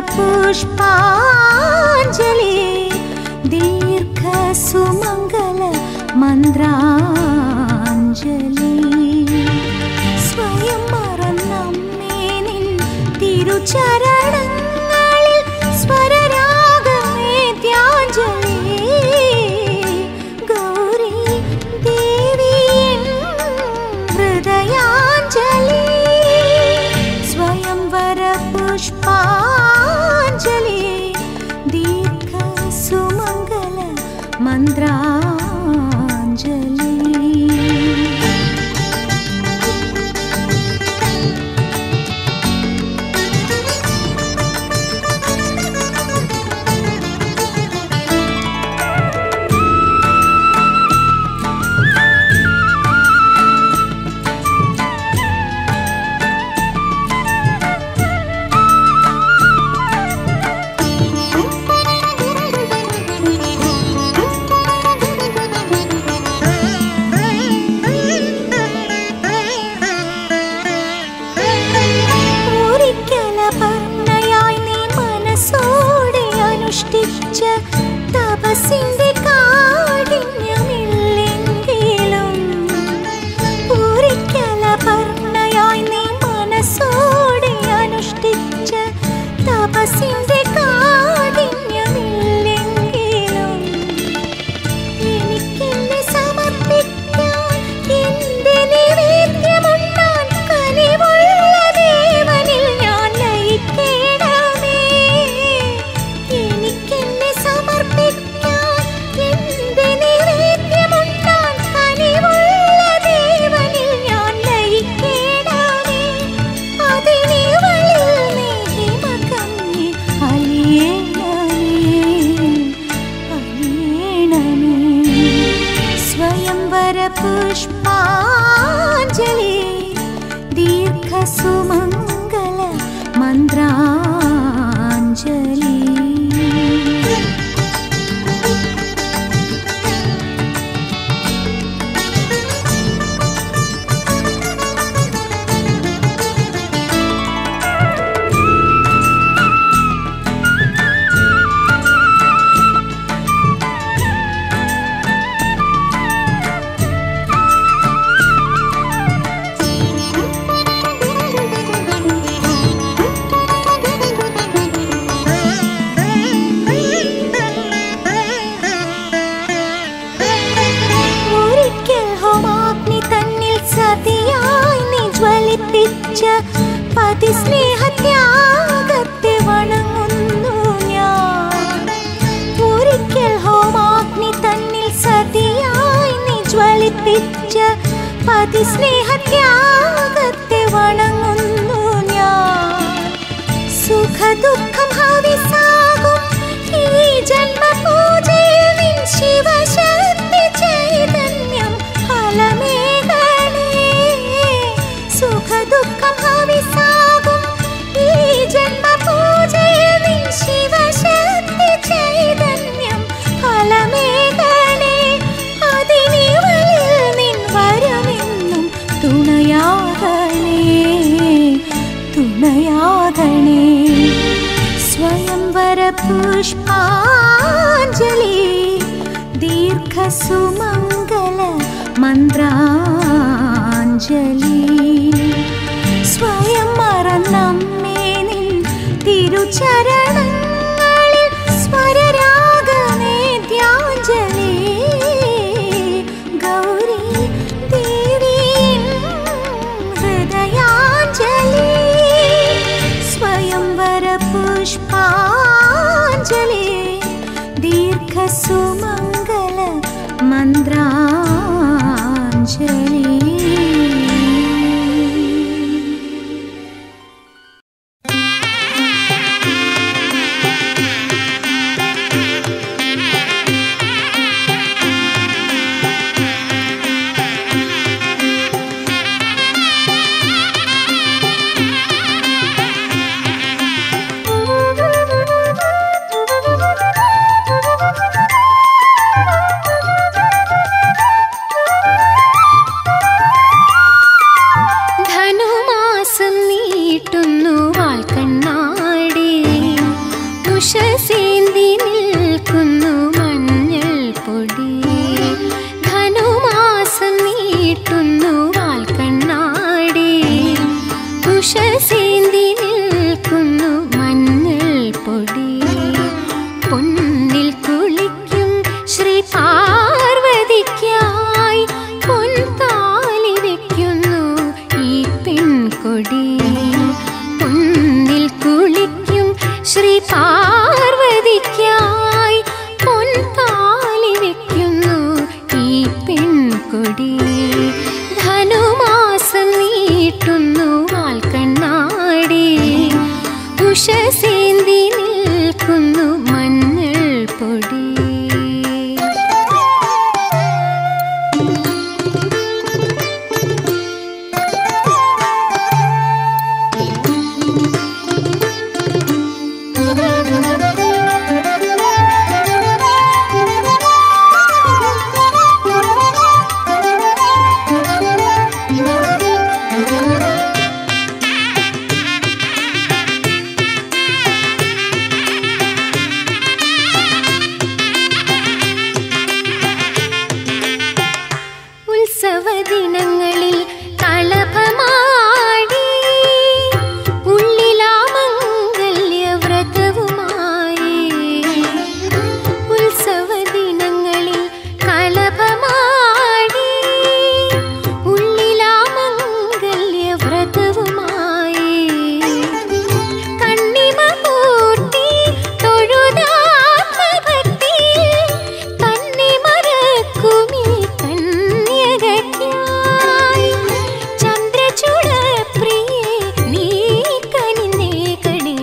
പുഷ്പാഞ്ജലി ദീർഘ സുമംഗല മന്ത്രാഞ്ജലി സ്വയം മറന്നമ്മേ നിൻ തിരുചരണങ്ങളിൽ സ്വരരാഗമേദ്യാഞ്ജലി ഗൗരി ദേവി എൻ ഹൃദയാഞ്ജലി സ്വയംവര പുഷ്പാഞ്ജലി ദീർഘ സുമംഗല മന്ത്രാഞ്ജലി ഒരിക്കല പർണയായി നീ മനസ്സോടെ അനുഷ്ഠിച്ച തപസിന്റെ കാഠിന്യമില്ലെങ്കിലും ഒരിക്കല പർണയായി നീ മനസ്സോടെ അനുഷ്ഠിച്ച തപസിന്റെ കാഠിന്യമില്ലെങ്കിലും എനിക്കെന്നെ സമർപ്പിക്കാൻ എന്റെ നിവേദ്യമുണ്ണാൻ കനിവുള്ള ദേവനിൽ ഞാൻ ലയിക്കേണമേ എനിക്കെന്നെ സമർപ്പിക്കാൻ എന്റെ നിവേദ്യമുണ്ണാൻ കനിവുള്ള ദേവനിൽ ഞാൻ ലയിക്കേണമേ അതിനിവളിൽ നീ ഹിമകങ്ങി അലിയേണമേ അലിയേണമേ സ്വയംവര പുഷ്പാഞ്ജലി ദീർഘ സുമംഗല മന്ത്രാഞ്ജലി ഒരിക്കൽ ഹോമാഗ്നി തന്നിൽ സതിയായി നീ ജ്വലിപ്പിച്ച പതിസ്നേഹത്യാഗത്തെ വണങ്ങുന്നു ഞാൻ ഒരിക്കൽ ഹോമാഗ്നി തന്നിൽ സതിയായി നീ ജ്വലിപ്പിച്ച പതിസ്നേഹത്യാഗത്തെ വണങ്ങുന്നു ഞാൻ സുഖദുഃഖം ഹവിസാകും ഈ ജന്മപൂജയിൽ നിൻ ശിവശക്തി ചൈതന്യം ഫലമേകണേ സുഖദുഃഖം ഹവിസാകും ഈ ജന്മപൂജയിൽ നിൻ ശിവശക്തി ചൈതന്യം ഫലമേകണേ അതിനിവളിൽ നിൻ വരമെന്നും തുണയാകണേ തുണയാകണേ സ്വയംവര പുഷ്പാഞ്ജലി ദീർഘ ഉഷസേന്തി നിൽക്കുന്നു മഞ്ഞൾ പൊടി ഉത്സവ ദിനങ്ങളിൽ കളഭമാടി ഉള്ളിലാമംഗല്യ വ്രതവുമായി ഉത്സവ ദിനങ്ങളിൽ കളഭമാടി ഉള്ളിലാമംഗല്യ വ്രതവുമായി കണ്ണിമ കൂട്ടി തൊഴുതാത്മഭക്തി തന്നെ മറക്കുമീ കന്യകയ്ക്കായി ചന്ദ്രചൂടപ്രിയേ നീ കനിന്നേകണേ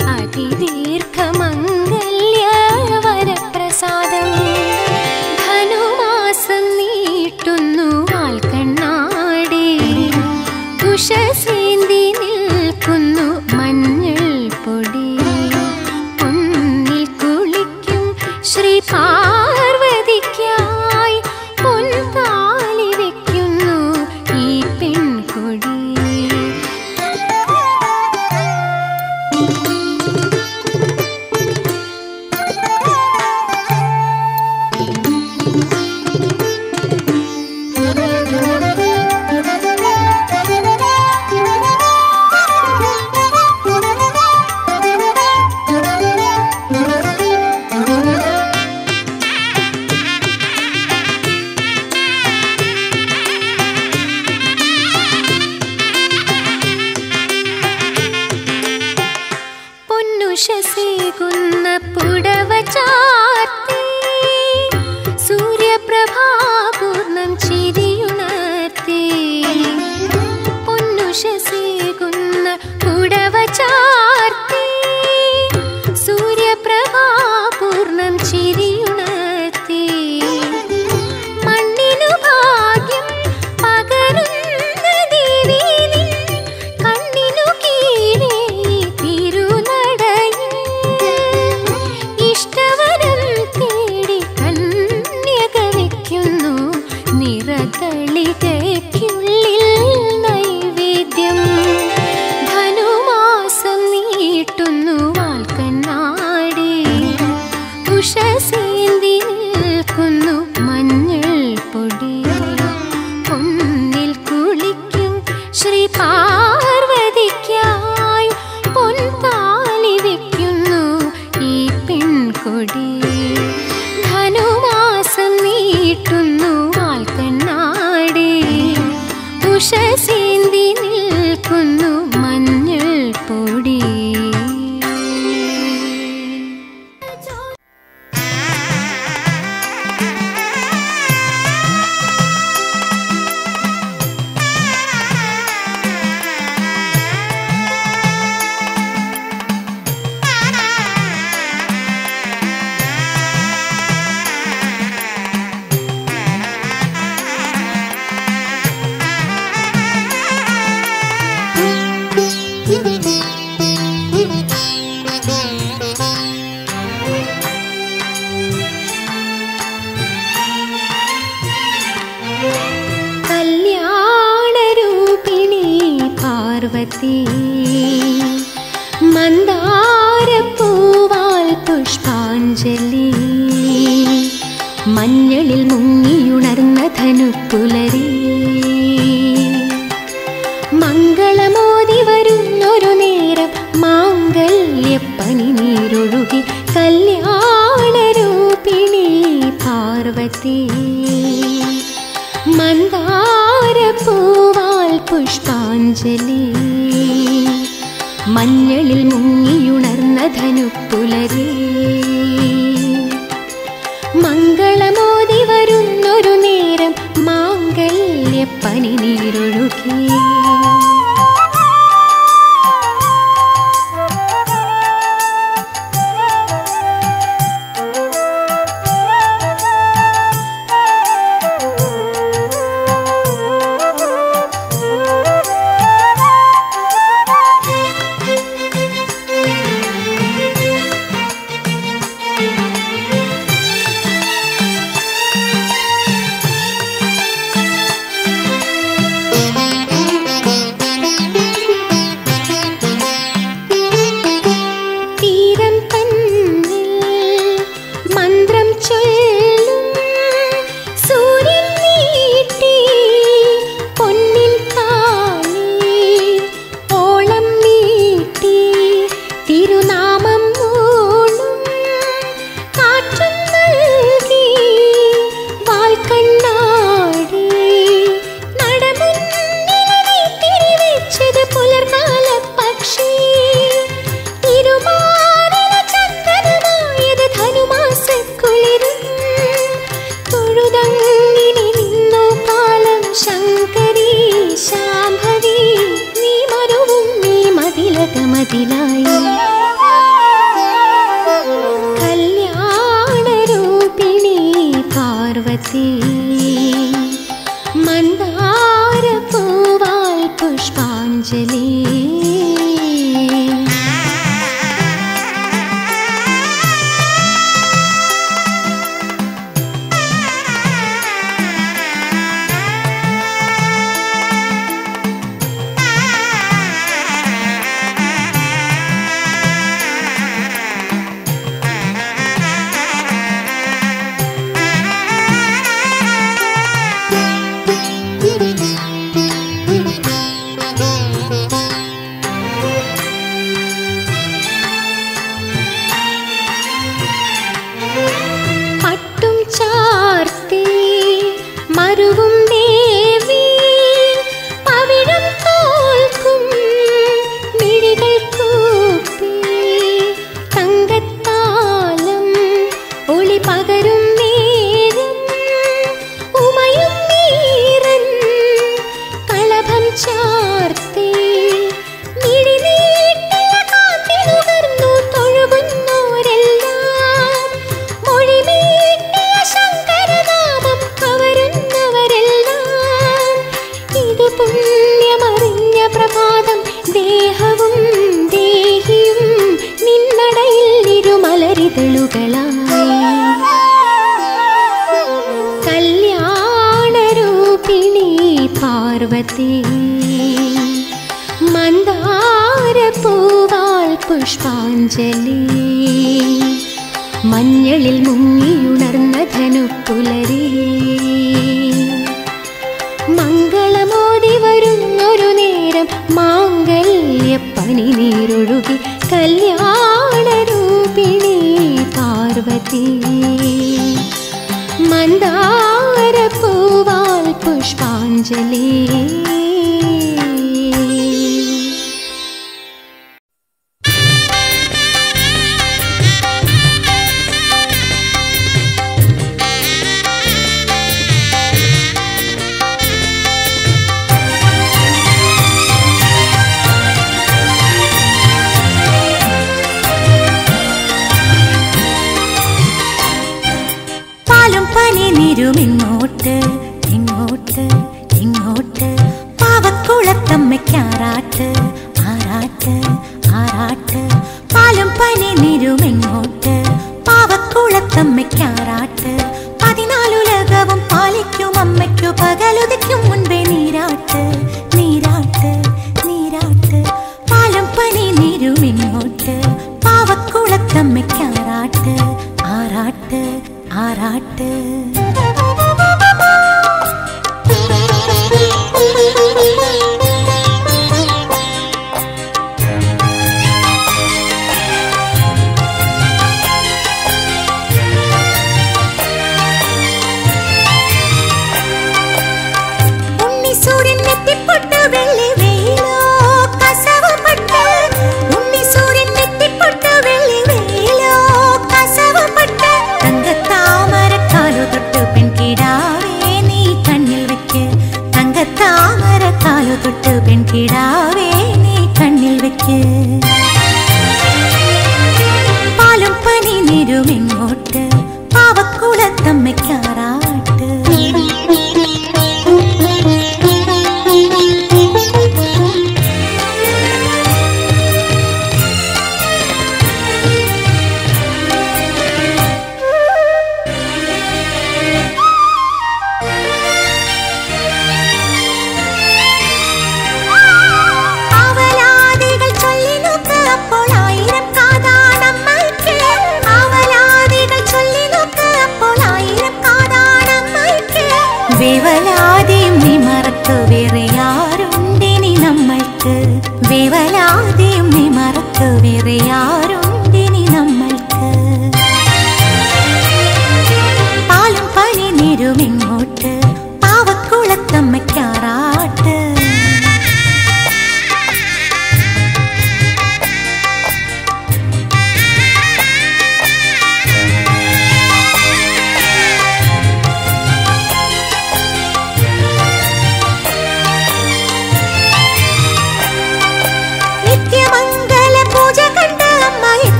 അതിദീർഘമംഗല്യ വരപ്രസാദം ധനുമാസം നീട്ടുന്നു ആൽക്കണ്ണാടി ഉഷസേന്തി നിൽക്കുന്നു മഞ്ഞൾ പൊടി പൊന്നിൽ കുളിക്കും ശ്രീ പാർവതിക്കായി പൊൻതാലി വെക്കുന്നു ഈ പെൺകൊടി പൊന്നുഷസേകുന്ന പുടവ ചാർത്തി സൂര്യപ്രഭാപൂർണം ചിരിയുണർത്തി പൊന്നുഷസേകുന്ന പുടവ ചാർത്തി സൂര്യപ്രഭാപൂർണം ചിരിയുണർത്തി മണ്ണിനു ഭാഗ്യം പകരുന്ന ദേവി നിൻ കണ്ണിനു കീഴേ തിരുനടയിൽ ഇഷ്ടവരം തേടി കന്യക വയ്ക്കുന്നു നിറതളികയ്ക്കുള്ളിൽ നൈവേദ്യം ധനുമാസം നീട്ടുന്നു വാൽക്കണ്ണാടി ഉഷസേന്തി നിൽക്കുന്നു മഞ്ഞൾ പൊടി പൊന്നിൽ കുളിക്കും ശ്രീ പാർവതിക്കായി പൊൻതാലി വെക്കുന്നു ഈ പെൺകൊടി ധനുമാസം നീട്ടുന്നു ആൽക്കണ്ണാടി ഉഷസേന്തി നിൽക്കുന്നു മഞ്ഞൾ പൊടി കല്യാണരൂപിണി പാർവതി മന്ദാരപ്പൂവാൽ പുഷ്പാഞ്ജലി മഞ്ഞളിൽ മുങ്ങിയുണർന്ന ധനുപ്പുലരി മംഗളമോതി വരുന്നൊരു നേരം മാംഗല്യപ്പനി നീരൊഴുകി കല്യാണരൂപിണി പാർവതി മന്ദാരപ്പൂവാൽ പുഷ്പാഞ്ജലി മഞ്ഞളിൽ മുങ്ങിയുണർന്ന ധനുപ്പുലരി മംഗളമോതി വരുന്നൊരു നേരം മാംഗല്യപ്പനി നീരൊഴുകി ശാംഭവി നീ മരുവും നീ മതിലക മതിലായി കല്യാണരൂപിണി പാർവതി മന്ദാര പൂവാൽ പുഷ്പാഞ്ജലി പട്ടും ചാർത്തി മരുവും ദേവി പവിഴം തോൽക്കും മിഴികൾ കൂപ്പി തങ്കത്താലം ഒളി പകരും നേരം ഉമയും നീരൻ കളഭം ചാർത്തി മിഴിനീട്ടിയ കാന്തി നുകർന്നു തൊഴുകുന്നോരെല്ലാം മൊഴിമീട്ടിയ ശങ്കരനാമം കവരുന്നവരെല്ലാം ഇത് പുണ്യമറിഞ്ഞ പ്രഭാതം ദേഹവും ദേഹിയും നിന്നടയിൽ ഇരുമലരിതളുകളായി കല്യാണരൂപിണി പാർവതി മന്ദാര പൂവാൽ പുഷ്പാഞ്ജലി മഞ്ഞളിൽ മുങ്ങിയുണർന്ന ധനുപ്പുലരി മംഗളമോതി വരുന്നൊരു നേരം മാംഗല്യപ്പനി നീരൊഴുകി കല്യാണരൂപിണി പാർവതി മന്ദാര പൂവാൽ പുഷ്പാഞ്ജലി പാലും പനി നീരും ഇങ്ങോട്ട് ഇങ്ങോട്ട് ഇങ്ങോട്ട് പാവക്കുളത്തമ്മയ്ക്കാറാട്ട് ആറാട്ട് ആറാട്ട് പാലും പനി നീരും ഇങ്ങോട്ട് പാവക്കുളത്തമ്മയ്ക്കാറാട്ട് പതിനാലുലകവും പാലിക്കും അമ്മയ്ക്കു പകലുദിക്കും മുൻപേ നീരാട്ട് നീരാട്ട് നീരാട്ട് പാലും പനി നീരും ഇങ്ങോട്ട് പാവക്കുളത്തമ്മയ്ക്കാറാട്ട് ആറാട്ട് ആറാട്ട് ഉണ്ണിസൂര്യൻ നെറ്റിപ്പൊട്ട് വെള്ളി വെയിലോ കസവുപട്ട് ഉണ്ണിസൂര്യൻ നെറ്റിപ്പൊട്ട് വെള്ളി വെയിലോ കസവുപട്ട് തങ്കത്താമരക്കാലു തൊട്ട് പെൺകിടാവേ നീ കണ്ണിൽ വെക്ക് തങ്കത്താമരക്കാലു തൊട്ട് പെൺകിടാവേ നീ കണ്ണിൽ വെക്ക് പാലും പനി നീരും ഇങ്ങോട്ട് പാവക്കുളത്തമ്മയ്ക്കാറാട്ട് അവലാദികൾ ചൊല്ലി നോക്ക് അപ്പോൾ ആയിരം കാതാണമ്മയ്ക്ക് അവലാദികൾ ചൊല്ലി നോക്ക് അപ്പോൾ ആയിരം കാതാണമ്മയ്ക്ക് വേവലാതിയും നീ മറക്കു വേറെ ആരുണ്ടിനി നമ്മൾക്ക് വേവലാതിയും നീ മറക്കു വേറെ